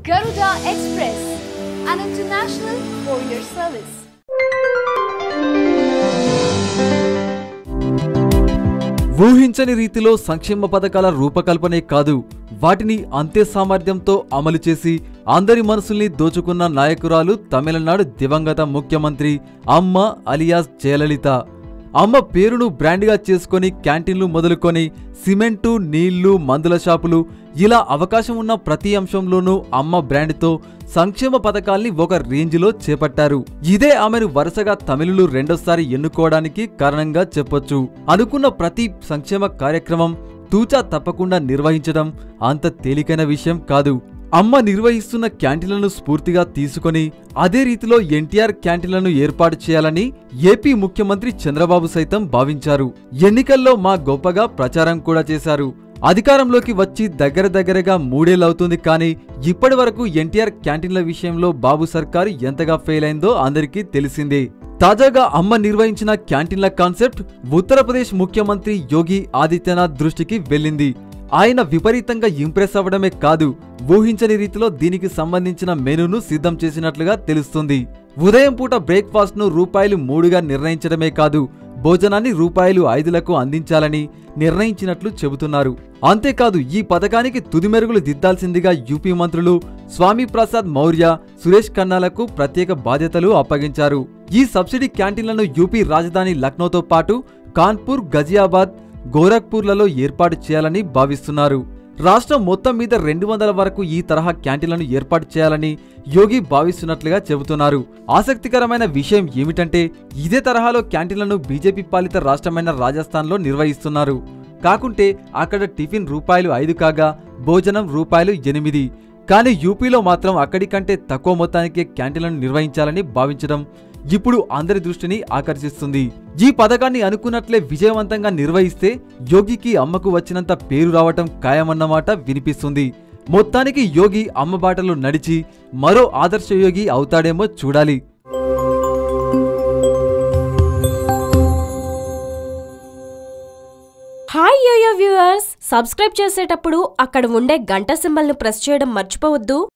Garuda Express, an international courier service. ఊహించని రీతిలో సంక్షేమ పథకాల రూపకల్పనే కాదు వాటిని అంతే సామర్థ్యంతో అమలు చేసి అందరి మనసుల్ని దోచుకున్న నాయకురాలు తమిళనాడు దివంగత ముఖ్యమంత్రి అమ్మ అలియాస్ జయలలిత అమ్మ పేరును బ్రాండ్గా చేసుకొని క్యాంటీన్లు మొదలుకొని సిమెంటు నీళ్లు మందుల షాపులు ఇలా అవకాశం ఉన్న ప్రతి అంశంలోనూ అమ్మ బ్రాండ్తో సంక్షేమ పథకాల్ని ఒక రేంజ్లో చేపట్టారు ఇదే ఆమెను వరుసగా తమిళులు రెండోసారి ఎన్నుకోవడానికి కారణంగా చెప్పొచ్చు అనుకున్న ప్రతి సంక్షేమ కార్యక్రమం తూచా తప్పకుండా నిర్వహించడం అంత తేలికైన విషయం కాదు అమ్మ నిర్వహిస్తున్న క్యాంటీన్లను స్ఫూర్తిగా తీసుకొని అదే రీతిలో ఎన్టీఆర్ క్యాంటీన్లను ఏర్పాటు చేయాలని ఏపీ ముఖ్యమంత్రి చంద్రబాబు సైతం భావించారు ఎన్నికల్లో మా గొప్పగా ప్రచారం కూడా చేశారు అధికారంలోకి వచ్చి దగ్గర దగ్గరగా మూడేళ్లవుతుంది కానీ ఇప్పటి వరకు ఎన్టీఆర్ క్యాంటీన్ల విషయంలో బాబు సర్కారు ఎంతగా ఫెయిల్ అయిందో అందరికీ తెలిసిందే తాజాగా అమ్మ నిర్వహించిన క్యాంటీన్ల కాన్సెప్ట్ ఉత్తరప్రదేశ్ ముఖ్యమంత్రి యోగి ఆదిత్యనాథ్ దృష్టికి వెళ్ళింది ఆయన విపరీతంగా ఇంప్రెస్ అవ్వడమే కాదు ఊహించని రీతిలో దీనికి సంబంధించిన మెనూను సిద్ధం చేసినట్లుగా తెలుస్తుంది ఉదయం పూట బ్రేక్ఫాస్ట్ ను రూపాయలు మూడుగా నిర్ణయించడమే కాదు భోజనాన్ని రూపాయలు ఐదులకు అందించాలని నిర్ణయించినట్లు చెబుతున్నారు అంతేకాదు ఈ పథకానికి తుది మెరుగులు దిద్దాల్సిందిగా యూపీ మంత్రులు స్వామి ప్రసాద్ మౌర్య సురేష్ ఖన్నాలకు ప్రత్యేక బాధ్యతలు అప్పగించారు ఈ సబ్సిడీ క్యాంటీన్లను యూపీ రాజధాని లక్నోతో పాటు కాన్పూర్ గజియాబాద్ గోరఖ్పూర్లలో ఏర్పాటు చేయాలని భావిస్తున్నారు రాష్ట్రం మొత్తం మీద రెండు వందల వరకు ఈ తరహా క్యాంటీన్లను ఏర్పాటు చేయాలని యోగి భావిస్తున్నట్లుగా చెబుతున్నారు ఆసక్తికరమైన విషయం ఏమిటంటే ఇదే తరహాలో క్యాంటీన్లను బీజేపీ పాలిత రాష్ట్రమైన రాజస్థాన్లో నిర్వహిస్తున్నారు కాకుంటే అక్కడ టిఫిన్ రూపాయలు ఐదు కాగా భోజనం రూపాయలు ఎనిమిది కానీ యూపీలో మాత్రం అక్కడి కంటే తక్కువ మొత్తానికే క్యాంటీన్లను నిర్వహించాలని భావించడం ఇప్పుడు అందరి దృష్టిని ఆకర్షిస్తుంది ఈ పథకాన్ని అనుకున్నట్లే విజయవంతంగా నిర్వహిస్తే యోగికి అమ్మకు వచ్చినంత పేరు రావటం ఖాయమన్నమాట వినిపిస్తుంది మొత్తానికి యోగి అమ్మ బాటలో నడిచి మరో ఆదర్శ యోగి అవుతాడేమో చూడాలి హాయ్ యోయో వ్యూవర్స్ సబ్స్క్రైబ్ చేసేటప్పుడు అక్కడ ఉండే గంట సింబల్ను ప్రెస్ చేయడం మర్చిపోవద్దు